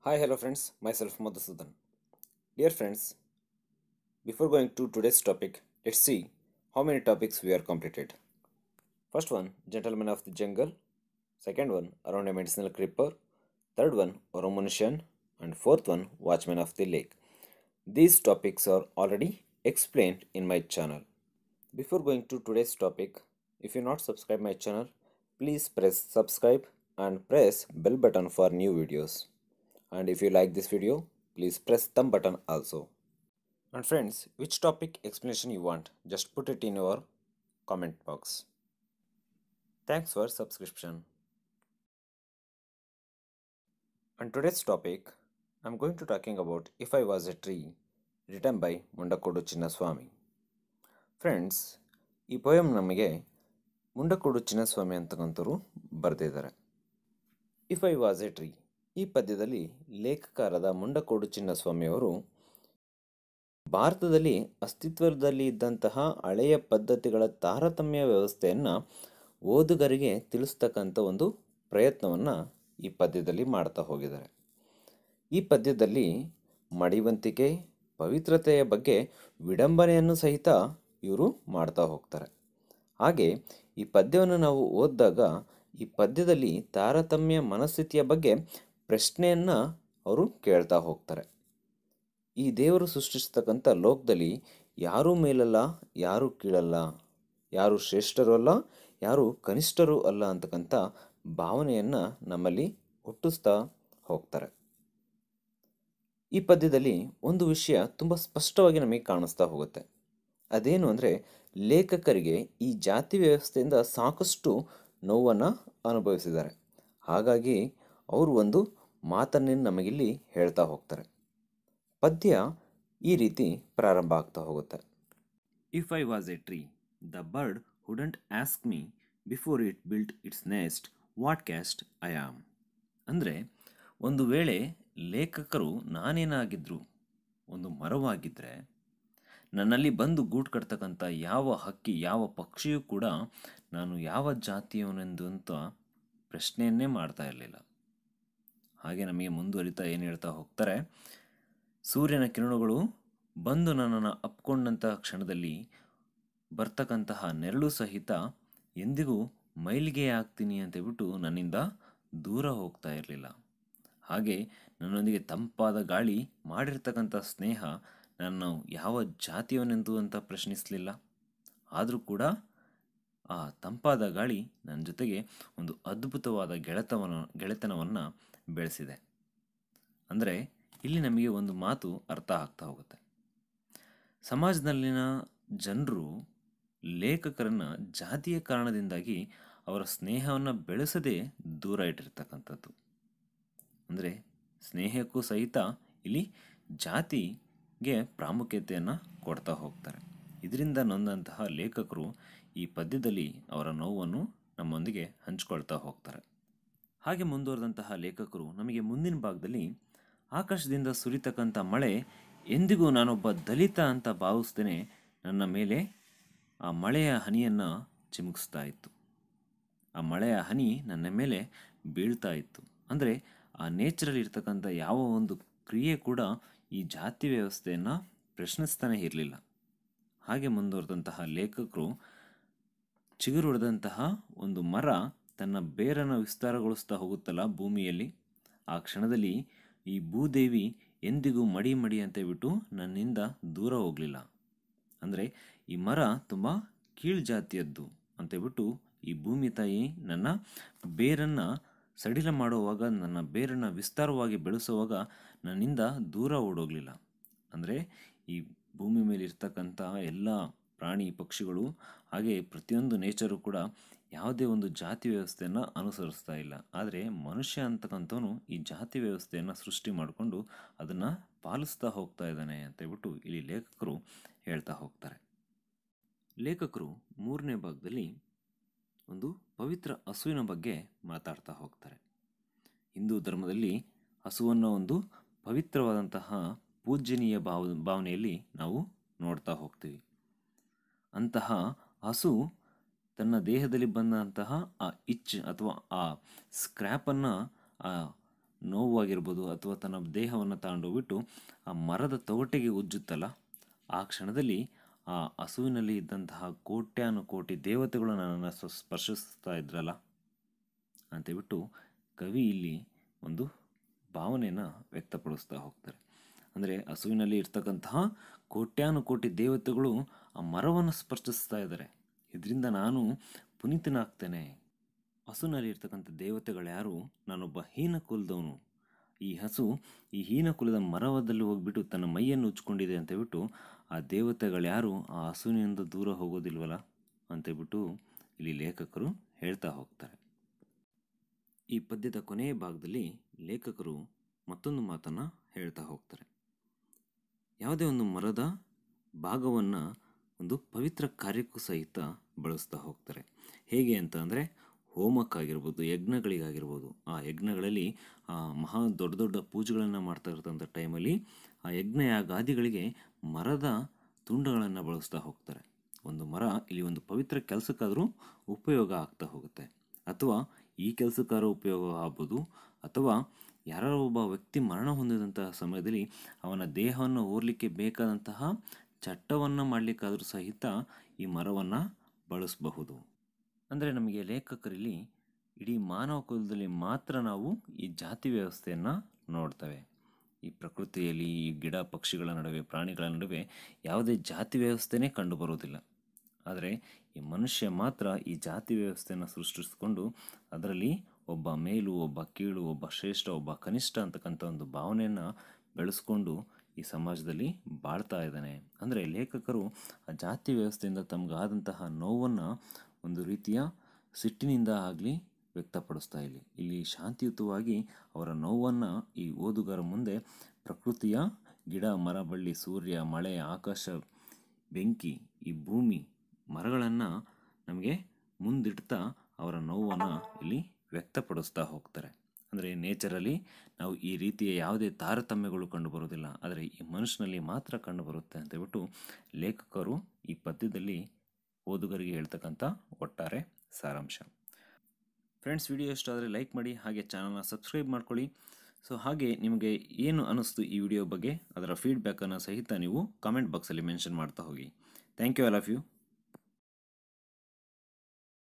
Hi, hello friends, myself Madhusudan. Dear friends, before going to today's topic, let's see how many topics we are completed. First one, Gentleman of the Jungle. Second one, Around a Medicinal Creeper. Third one, Oromunishan. And fourth one, Watchman of the Lake. These topics are already explained in my channel. Before going to today's topic, if you not subscribe my channel, please press subscribe and press bell button for new videos. And if you like this video, please press thumb button also. And friends, which topic explanation you want, just put it in your comment box. Thanks for subscription. On today's topic, I'm going to talking about If I Was a Tree, written by Mundakodu Chinnaswamy friends ಈ poem ನಮಗೆ ಮುಂಡಕೋಡು ಚಿನ್ನಸ್ವಾಮಿ ಅಂತಕ್ಕಂಥವ್ರು ಬರೆದಿದ್ದಾರೆ if I was a tree ಈ ಪದ್ಯದಲ್ಲಿ ಲೇಖಕರಾದ ಮುಂಡಕೋಡು ಚಿನ್ನಸ್ವಾಮಿಯವರು ಭಾರತದಲ್ಲಿ ಅಸ್ತಿತ್ವದಲ್ಲಿ ಇದ್ದಂತಹ ಹಳೆಯ ಪದ್ಧತಿಗಳ ತಾರತಮ್ಯ ವ್ಯವಸ್ಥೆಯನ್ನು ಓದುಗರಿಗೆ ತಿಳಿಸ್ತಕ್ಕಂಥ ಒಂದು ಪ್ರಯತ್ನವನ್ನು ಈ ಪದ್ಯದಲ್ಲಿ ಮಾಡ್ತಾ ಹೋಗಿದ್ದಾರೆ ಈ ಪದ್ಯದಲ್ಲಿ ಮಡಿವಂತಿಕೆ ಪವಿತ್ರತೆಯ ಬಗ್ಗೆ ವಿಡಂಬನೆಯನ್ನು ಸಹಿತ ಇವರು ಮಾಡ್ತಾ ಹೋಗ್ತಾರೆ ಹಾಗೆ ಈ ಪದ್ಯವನ್ನು ನಾವು ಓದಿದಾಗ ಈ ಪದ್ಯದಲ್ಲಿ ತಾರತಮ್ಯ ಮನಸ್ಥಿತಿಯ ಬಗ್ಗೆ ಪ್ರಶ್ನೆಯನ್ನು ಅವರು ಕೇಳ್ತಾ ಹೋಗ್ತಾರೆ ಈ ದೇವರು ಸೃಷ್ಟಿಸ್ತಕ್ಕಂಥ ಲೋಕದಲ್ಲಿ ಯಾರೂ ಮೇಲಲ್ಲ ಯಾರೂ ಕೀಳಲ್ಲ ಯಾರು ಶ್ರೇಷ್ಠರು ಅಲ್ಲ ಯಾರು ಕನಿಷ್ಠರು ಅಲ್ಲ ಅಂತಕ್ಕಂಥ ಭಾವನೆಯನ್ನು ನಮ್ಮಲ್ಲಿ ಹುಟ್ಟಿಸ್ತಾ ಹೋಗ್ತಾರೆ ಈ ಪದ್ಯದಲ್ಲಿ ಒಂದು ವಿಷಯ ತುಂಬ ಸ್ಪಷ್ಟವಾಗಿ ನಮಗೆ ಕಾಣಿಸ್ತಾ ಹೋಗುತ್ತೆ ಅದೇನು ಅಂದರೆ ಲೇಖಕರಿಗೆ ಈ ಜಾತಿ ವ್ಯವಸ್ಥೆಯಿಂದ ಸಾಕಷ್ಟು ನೋವನ್ನು ಅನುಭವಿಸಿದ್ದಾರೆ ಹಾಗಾಗಿ ಅವರು ಒಂದು ಮಾತನ್ನೇ ನಮಗಿಲ್ಲಿ ಹೇಳ್ತಾ ಹೋಗ್ತಾರೆ ಪದ್ಯ ಈ ರೀತಿ ಪ್ರಾರಂಭ ಆಗ್ತಾ ಹೋಗುತ್ತೆ if I was a tree the bird wouldn't ask me before it built its nest what caste I am ಅಂದರೆ ಒಂದು ವೇಳೆ ಲೇಖಕರು ನಾನೇನಾಗಿದ್ದರು ಒಂದು ಮರವಾಗಿದ್ದರೆ ನನ್ನಲ್ಲಿ ಬಂದು ಗೂಡು ಕಟ್ತಕ್ಕಂಥ ಯಾವ ಹಕ್ಕಿ ಯಾವ ಪಕ್ಷಿಯೂ ಕೂಡ ನಾನು ಯಾವ ಜಾತಿಯವನೆಂದು ಅಂತ ಪ್ರಶ್ನೆಯನ್ನೇ ಮಾಡ್ತಾ ಇರಲಿಲ್ಲ ಹಾಗೆ ನಮಗೆ ಮುಂದುವರಿತಾ ಏನು ಹೇಳ್ತಾ ಹೋಗ್ತಾರೆ ಸೂರ್ಯನ ಕಿರಣಗಳು ಬಂದು ನನ್ನನ್ನು ಅಪ್ಕೊಂಡಂತಹ ಕ್ಷಣದಲ್ಲಿ ಬರ್ತಕ್ಕಂತಹ ನೆರಳು ಸಹಿತ ಎಂದಿಗೂ ಮೈಲಿಗೆ ಆಗ್ತೀನಿ ಅಂತ ಹೇಳ್ಬಿಟ್ಟು ನನ್ನಿಂದ ದೂರ ಹೋಗ್ತಾ ಇರಲಿಲ್ಲ ಹಾಗೆ ನನ್ನೊಂದಿಗೆ ತಂಪಾದ ಗಾಳಿ ಮಾಡಿರ್ತಕ್ಕಂಥ ಸ್ನೇಹ ನಾನು ಯಾವ ಜಾತಿಯವನೆಂದು ಅಂತ ಪ್ರಶ್ನಿಸಲಿಲ್ಲ ಆದರೂ ಕೂಡ ಆ ತಂಪಾದ ಗಾಳಿ ನನ್ನ ಜೊತೆಗೆ ಒಂದು ಅದ್ಭುತವಾದ ಗೆಳೆತವನ್ನು ಗೆಳೆತನವನ್ನು ಬೆಳೆಸಿದೆ ಅಂದರೆ ಇಲ್ಲಿ ನಮಗೆ ಒಂದು ಮಾತು ಅರ್ಥ ಆಗ್ತಾ ಹೋಗುತ್ತೆ ಸಮಾಜದಲ್ಲಿನ ಜನರು ಲೇಖಕರನ್ನು ಜಾತಿಯ ಕಾರಣದಿಂದಾಗಿ ಅವರ ಸ್ನೇಹವನ್ನು ಬೆಳೆಸದೆ ದೂರ ಇಟ್ಟಿರ್ತಕ್ಕಂಥದ್ದು ಅಂದರೆ ಸ್ನೇಹಕ್ಕೂ ಸಹಿತ ಇಲ್ಲಿ ಜಾತಿಗೆ ಪ್ರಾಮುಖ್ಯತೆಯನ್ನು ಕೊಡ್ತಾ ಹೋಗ್ತಾರೆ ಇದರಿಂದ ನೊಂದಂತಹ ಲೇಖಕರು ಈ ಪದ್ಯದಲ್ಲಿ ಅವರ ನೋವನ್ನು ನಮ್ಮೊಂದಿಗೆ ಹಂಚ್ಕೊಳ್ತಾ ಹೋಗ್ತಾರೆ ಹಾಗೆ ಮುಂದುವರೆದಂತಹ ಲೇಖಕರು ನಮಗೆ ಮುಂದಿನ ಭಾಗದಲ್ಲಿ ಆಕಾಶದಿಂದ ಸುರಿತಕ್ಕಂಥ ಮಳೆ ಎಂದಿಗೂ ನಾನೊಬ್ಬ ದಲಿತ ಅಂತ ಭಾವಿಸ್ತೇನೆ ನನ್ನ ಮೇಲೆ ಆ ಮಳೆಯ ಹನಿಯನ್ನು ಚಿಮುಕಿಸ್ತಾ ಇತ್ತು ಆ ಮಳೆಯ ಹನಿ ನನ್ನ ಮೇಲೆ ಬೀಳ್ತಾ ಇತ್ತು ಅಂದರೆ ಆ ನೇಚರಲ್ಲಿ ಇರ್ತಕ್ಕಂಥ ಯಾವ ಒಂದು ಕ್ರಿಯೆ ಕೂಡ ಈ ಜಾತಿ ವ್ಯವಸ್ಥೆಯನ್ನು ಪ್ರಶ್ನಿಸ್ತಾನೆ ಇರಲಿಲ್ಲ ಹಾಗೆ ಮುಂದುವರೆದಂತಹ ಲೇಖಕರು ಚಿಗುರುಡದಂತಹ ಒಂದು ಮರ ತನ್ನ ಬೇರನ್ನು ವಿಸ್ತಾರಗೊಳಿಸ್ತಾ ಹೋಗುತ್ತಲ್ಲ ಭೂಮಿಯಲ್ಲಿ ಆ ಕ್ಷಣದಲ್ಲಿ ಈ ಭೂದೇವಿ ಎಂದಿಗೂ ಮಡಿ ಮಡಿ ಅಂತ ಹೇಳ್ಬಿಟ್ಟು ನನ್ನಿಂದ ದೂರ ಹೋಗಲಿಲ್ಲ ಅಂದರೆ ಈ ಮರ ತುಂಬ ಕೀಳು ಜಾತಿಯದ್ದು ಅಂತೇಳ್ಬಿಟ್ಟು ಈ ಭೂಮಿ ತಾಯಿ ನನ್ನ ಬೇರನ್ನು ಸಡಿಲ ಮಾಡುವಾಗ ನನ್ನ ಬೇರನ್ನು ವಿಸ್ತಾರವಾಗಿ ಬೆಳೆಸುವಾಗ ನನ್ನಿಂದ ದೂರ ಓಡೋಗಲಿಲ್ಲ ಅಂದರೆ ಈ ಭೂಮಿ ಮೇಲೆ ಇರ್ತಕ್ಕಂಥ ಎಲ್ಲ ಪ್ರಾಣಿ ಪಕ್ಷಿಗಳು ಹಾಗೆ ಪ್ರತಿಯೊಂದು ನೇಚರು ಕೂಡ ಯಾವುದೇ ಒಂದು ಜಾತಿ ವ್ಯವಸ್ಥೆಯನ್ನು ಅನುಸರಿಸ್ತಾ ಇಲ್ಲ ಆದರೆ ಮನುಷ್ಯ ಅಂತಕ್ಕಂಥವನು ಈ ಜಾತಿ ವ್ಯವಸ್ಥೆಯನ್ನು ಸೃಷ್ಟಿ ಮಾಡಿಕೊಂಡು ಅದನ್ನು ಪಾಲಿಸ್ತಾ ಹೋಗ್ತಾ ಇದ್ದಾನೆ ಅಂತೇಳ್ಬಿಟ್ಟು ಇಲ್ಲಿ ಲೇಖಕರು ಹೇಳ್ತಾ ಹೋಗ್ತಾರೆ ಲೇಖಕರು ಮೂರನೇ ಭಾಗದಲ್ಲಿ ಒಂದು ಪವಿತ್ರ ಹಸುವಿನ ಬಗ್ಗೆ ಮಾತಾಡ್ತಾ ಹೋಗ್ತಾರೆ ಹಿಂದೂ ಧರ್ಮದಲ್ಲಿ ಹಸುವನ್ನು ಒಂದು ಪವಿತ್ರವಾದಂತಹ ಪೂಜ್ಯನೀಯ ಭಾವ ಭಾವನೆಯಲ್ಲಿ ನಾವು ನೋಡ್ತಾ ಹೋಗ್ತೀವಿ ಅಂತಹ ಹಸು ತನ್ನ ದೇಹದಲ್ಲಿ ಬಂದಂತಹ ಆ ಇಚ್ ಅಥವಾ ಆ ಸ್ಕ್ರ್ಯಾಪನ್ನು ಆ ನೋವಾಗಿರ್ಬೋದು ಅಥವಾ ತನ್ನ ದೇಹವನ್ನು ತಗೊಂಡೋಗ್ಬಿಟ್ಟು ಆ ಮರದ ತೊಗಟೆಗೆ ಉಜ್ಜುತ್ತಲ್ಲ ಆ ಕ್ಷಣದಲ್ಲಿ ಆ ಹಸುವಿನಲ್ಲಿ ಇದ್ದಂತಹ ಕೋಟ್ಯಾನು ಕೋಟಿ ದೇವತೆಗಳು ನನ್ನನ್ನು ಸ್ವ- ಸ್ಪರ್ಶಿಸ್ತಾ ಇದ್ರಲ್ಲ ಅಂತೇಳ್ಬಿಟ್ಟು ಕವಿ ಇಲ್ಲಿ ಒಂದು ಭಾವನೆಯನ್ನು ವ್ಯಕ್ತಪಡಿಸ್ತಾ ಹೋಗ್ತಾರೆ ಅಂದರೆ ಹಸುವಿನಲ್ಲಿ ಇರ್ತಕ್ಕಂತಹ ಕೋಟ್ಯಾನು ಕೋಟಿ ದೇವತೆಗಳು ಆ ಮರವನ್ನು ಸ್ಪರ್ಶಿಸ್ತಾ ಇದ್ದಾರೆ ಇದರಿಂದ ನಾನು ಪುನೀತನಾಗ್ತೇನೆ ಹಸುನಲ್ಲಿ ಇರ್ತಕ್ಕಂಥ ದೇವತೆಗಳು ಯಾರು ನಾನೊಬ್ಬ ಹೀನ ಕುಲದವನು ಈ ಹಸು ಈ ಹೀನ ಕುಲದ ಮರವದಲ್ಲಿ ಹೋಗ್ಬಿಟ್ಟು ತನ್ನ ಮೈಯನ್ನು ಉಜ್ಕೊಂಡಿದೆ ಅಂತೇಳ್ಬಿಟ್ಟು ಆ ದೇವತೆಗಳು ಯಾರು ಆ ಹಸುವಿನಿಂದ ದೂರ ಹೋಗೋದಿಲ್ವಲ್ಲ ಅಂತೇಳ್ಬಿಟ್ಟು ಇಲ್ಲಿ ಲೇಖಕರು ಹೇಳ್ತಾ ಹೋಗ್ತಾರೆ ಈ ಪದ್ಯದ ಕೊನೆಯ ಭಾಗದಲ್ಲಿ ಲೇಖಕರು ಮತ್ತೊಂದು ಮಾತನ್ನು ಹೇಳ್ತಾ ಹೋಗ್ತಾರೆ ಯಾವುದೇ ಒಂದು ಮರದ ಭಾಗವನ್ನು ಒಂದು ಪವಿತ್ರ ಕಾರ್ಯಕ್ಕೂ ಸಹಿತ ಬಳಸ್ತಾ ಹೋಗ್ತಾರೆ ಹೇಗೆ ಅಂತ ಅಂದರೆ ಹೋಮಕ್ಕಾಗಿರ್ಬೋದು ಯಜ್ಞಗಳಿಗಾಗಿರ್ಬೋದು ಆ ಯಜ್ಞಗಳಲ್ಲಿ ಆ ಮಹಾ ದೊಡ್ಡ ದೊಡ್ಡ ಪೂಜೆಗಳನ್ನು ಮಾಡ್ತಾ ಇರ್ತಂಥ ಟೈಮಲ್ಲಿ ಆ ಯಜ್ಞ ಯಾಗಾದಿಗಳಿಗೆ ಮರದ ತುಂಡುಗಳನ್ನು ಬಳಸ್ತಾ ಹೋಗ್ತಾರೆ ಒಂದು ಮರ ಇಲ್ಲಿ ಒಂದು ಪವಿತ್ರ ಕೆಲಸಕ್ಕಾದರೂ ಉಪಯೋಗ ಆಗ್ತಾ ಹೋಗುತ್ತೆ ಅಥವಾ ಈ ಕೆಲಸಕ್ಕಾದ್ರೂ ಉಪಯೋಗ ಆಗ್ಬೋದು ಅಥವಾ ಯಾರೋ ಒಬ್ಬ ವ್ಯಕ್ತಿ ಮರಣ ಹೊಂದಿದಂತಹ ಸಮಯದಲ್ಲಿ ಅವನ ದೇಹವನ್ನು ಓರ್ಲಿಕ್ಕೆ ಬೇಕಾದಂತಹ ಚಟ್ಟವನ್ನು ಮಾಡಲಿಕ್ಕಾದರೂ ಸಹಿತ ಈ ಮರವನ್ನು ಬಳಸಬಹುದು ಅಂದರೆ ನಮಗೆ ಲೇಖಕರಲ್ಲಿ ಇಡೀ ಮಾನವ ಕುಲದಲ್ಲಿ ಮಾತ್ರ ನಾವು ಈ ಜಾತಿ ವ್ಯವಸ್ಥೆಯನ್ನು ನೋಡ್ತೇವೆ ಈ ಪ್ರಕೃತಿಯಲ್ಲಿ ಈ ಗಿಡ ಪಕ್ಷಿಗಳ ನಡುವೆ ಪ್ರಾಣಿಗಳ ನಡುವೆ ಯಾವುದೇ ಜಾತಿ ವ್ಯವಸ್ಥೆನೇ ಕಂಡುಬರುವುದಿಲ್ಲ ಆದರೆ ಈ ಮನುಷ್ಯ ಮಾತ್ರ ಈ ಜಾತಿ ವ್ಯವಸ್ಥೆಯನ್ನು ಸೃಷ್ಟಿಸಿಕೊಂಡು ಅದರಲ್ಲಿ ಒಬ್ಬ ಮೇಲು ಒಬ್ಬ ಕೀಳು ಒಬ್ಬ ಶ್ರೇಷ್ಠ ಒಬ್ಬ ಕನಿಷ್ಠ ಅಂತಕ್ಕಂಥ ಒಂದು ಭಾವನೆಯನ್ನು ಬೆಳೆಸ್ಕೊಂಡು ಈ ಸಮಾಜದಲ್ಲಿ ಬಾಳ್ತಾ ಇದ್ದಾನೆ ಅಂದರೆ ಲೇಖಕರು ಆ ಜಾತಿ ವ್ಯವಸ್ಥೆಯಿಂದ ತಮಗಾದಂತಹ ನೋವನ್ನು ಒಂದು ರೀತಿಯ ಸಿಟ್ಟಿನಿಂದ ಆಗಲಿ ವ್ಯಕ್ತಪಡಿಸ್ತಾ ಇಲ್ಲಿ ಇಲ್ಲಿ ಶಾಂತಿಯುತವಾಗಿ ಅವರ ನೋವನ್ನು ಈ ಓದುಗರ ಮುಂದೆ ಪ್ರಕೃತಿಯ ಗಿಡ ಮರ ಬಳ್ಳಿ ಸೂರ್ಯ ಮಳೆ ಆಕಾಶ ಬೆಂಕಿ ಈ ಭೂಮಿ ಮರಗಳನ್ನು ನಮಗೆ ಮುಂದಿಡ್ತಾ ಅವರ ನೋವನ್ನು ಇಲ್ಲಿ ವ್ಯಕ್ತಪಡಿಸ್ತಾ ಹೋಗ್ತಾರೆ ಅಂದರೆ ನೇಚರಲ್ಲಿ ನಾವು ಈ ರೀತಿಯ ಯಾವುದೇ ತಾರತಮ್ಯಗಳು ಕಂಡುಬರೋದಿಲ್ಲ ಆದರೆ ಈ ಮನುಷ್ಯನಲ್ಲಿ ಮಾತ್ರ ಕಂಡುಬರುತ್ತೆ ಅಂತೇಳ್ಬಿಟ್ಟು ಲೇಖಕರು ಈ ಪದ್ಯದಲ್ಲಿ ಓದುಗರಿಗೆ ಹೇಳ್ತಕ್ಕಂಥ ಒಟ್ಟಾರೆ ಸಾರಾಂಶ ಫ್ರೆಂಡ್ಸ್ ವಿಡಿಯೋ ಇಷ್ಟ ಆದರೆ ಲೈಕ್ ಮಾಡಿ ಹಾಗೆ ಚಾನಲ್ನ ಸಬ್ಸ್ಕ್ರೈಬ್ ಮಾಡ್ಕೊಳ್ಳಿ ಸೊ ಹಾಗೆ ನಿಮಗೆ ಏನು ಅನ್ನಿಸ್ತು ಈ ವಿಡಿಯೋ ಬಗ್ಗೆ ಅದರ ಫೀಡ್ಬ್ಯಾಕನ್ನು ಸಹಿತ ನೀವು ಕಾಮೆಂಟ್ ಬಾಕ್ಸಲ್ಲಿ ಮೆನ್ಷನ್ ಮಾಡ್ತಾ ಹೋಗಿ thank you all of you